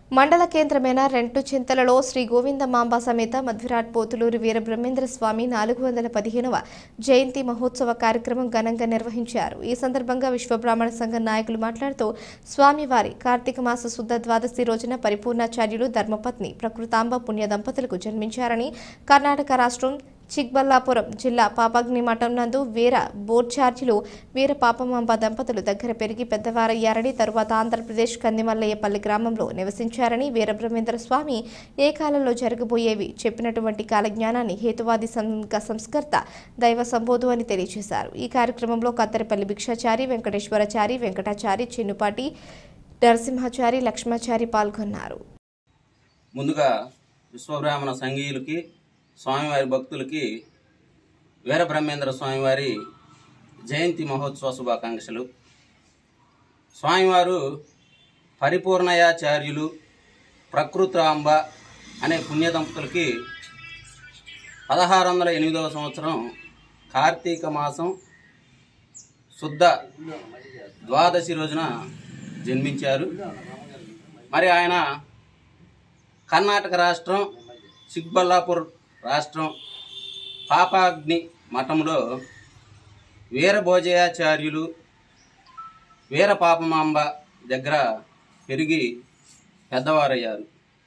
మండల కేంద్రమైన రెంటు చింతలలో శ్రీ గోవిందమాంబ సమేత మధ్విరాట్ పోతులూరు వీర బ్రహ్మేంద్ర స్వామి నాలుగు వందల పదిహేనవ జయంతి మహోత్సవ కార్యక్రమం ఘనంగా నిర్వహించారు ఈ సందర్భంగా విశ్వబ్రాహ్మణ సంఘ నాయకులు మాట్లాడుతూ స్వామివారి కార్తీక మాస శుద్ధ ద్వాదశి రోజున పరిపూర్ణాచార్యులు ధర్మపత్ని ప్రకృతాంబ పుణ్య దంపతులకు జన్మించారని కర్ణాటక రాష్ట్రం చిక్బల్లాపురం జిల్లా పాపగ్ని మఠం నందు వీర బోర్చార్జీలు వీర పాపమాంబ దంపతులు దగ్గర పెరిగి పెద్దవారయ్యారని తరువాత ఆంధ్రప్రదేశ్ కందిమల్లయ్యపల్లి గ్రామంలో నివసించారని వీరబ్రహ్మేంద్ర స్వామి ఏ కాలంలో జరగబోయేవి చెప్పినటువంటి కాలజ్ఞానాన్ని హేతువాది సంఘ సంస్కర్త దైవ సంబోధు అని తెలియజేశారు ఈ కార్యక్రమంలో కత్తెరపల్లి భిక్షాచారి వెంకటేశ్వరచారి వెంకటాచారి చిన్నుపాటి నరసింహాచారి లక్ష్మాచారి పాల్గొన్నారు ముందుగా విశ్వబ్రాహ్మణ సంఘీయులకి స్వామివారి భక్తులకి వీరబ్రహ్మేంద్ర స్వామివారి జయంతి మహోత్సవ శుభాకాంక్షలు స్వామివారు పరిపూర్ణయాచార్యులు ప్రకృతాంబ అనే పుణ్య దంపతులకి పదహారు వందల ఎనిమిదవ సంవత్సరం కార్తీక మాసం శుద్ధ ద్వాదశి రోజున జన్మించారు మరి ఆయన కర్ణాటక రాష్ట్రం చిక్బల్లాపూర్ రాష్ట్రం పాపాగ్ని మఠంలో వీరభోజయాచార్యులు వీర పాపమాంబ దగ్గర పెరిగి పెద్దవారయ్యారు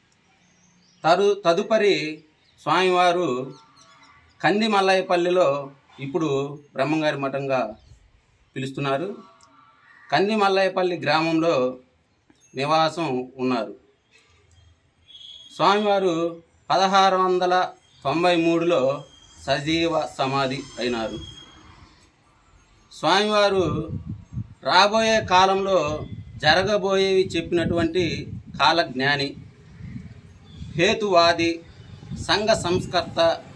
తరు తదుపరి స్వామివారు కంది మల్లయ్యపల్లిలో ఇప్పుడు బ్రహ్మంగారి మఠంగా పిలుస్తున్నారు కంది మల్లయ్యపల్లి గ్రామంలో నివాసం ఉన్నారు స్వామివారు పదహారు వందల తొంభై మూడులో సజీవ సమాధి అయినారు స్వామివారు రాబోయే కాలంలో జరగబోయేవి చెప్పినటువంటి కాలజ్ఞాని హేతువాది సంఘ సంస్కర్త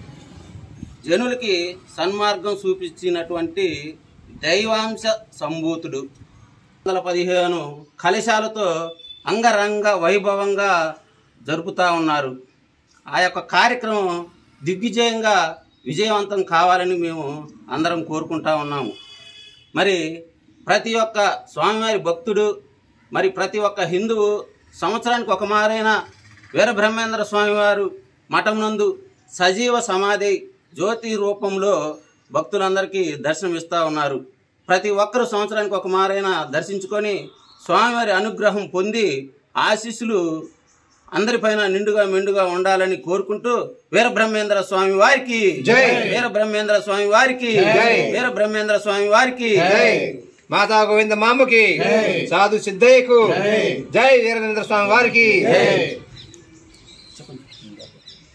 జనులకి సన్మార్గం చూపించినటువంటి దైవాంశ సంభూతుడు వందల పదిహేను కలశాలతో అంగరంగ వైభవంగా జరుపుతూ ఉన్నారు ఆ యొక్క కార్యక్రమం దిగ్విజయంగా విజయవంతం కావాలని మేము అందరం కోరుకుంటా ఉన్నాము మరి ప్రతి ఒక్క స్వామివారి భక్తుడు మరి ప్రతి ఒక్క హిందువు సంవత్సరానికి ఒక మారైన వీరబ్రహ్మేంద్ర స్వామివారు మఠం నందు సజీవ సమాధి జ్యోతి రూపంలో భక్తులందరికీ దర్శనం ఇస్తూ ఉన్నారు ప్రతి ఒక్కరు సంవత్సరానికి ఒక మారైనా దర్శించుకొని స్వామివారి అనుగ్రహం పొంది ఆశీస్సులు అందరిపైన నిండుగా మెండుగా ఉండాలని కోరుకుంటూ వీరబ్రహ్మేంద్ర స్వామి వారికి జై. వీరబ్రహ్మేంద్ర స్వామి వారికి జై. వీరబ్రహ్మేంద్ర స్వామి వారికి జై మాతా గోవింద మామకి సాధు సిద్ధయ్యకు జై వీరేంద్ర స్వామి వారికి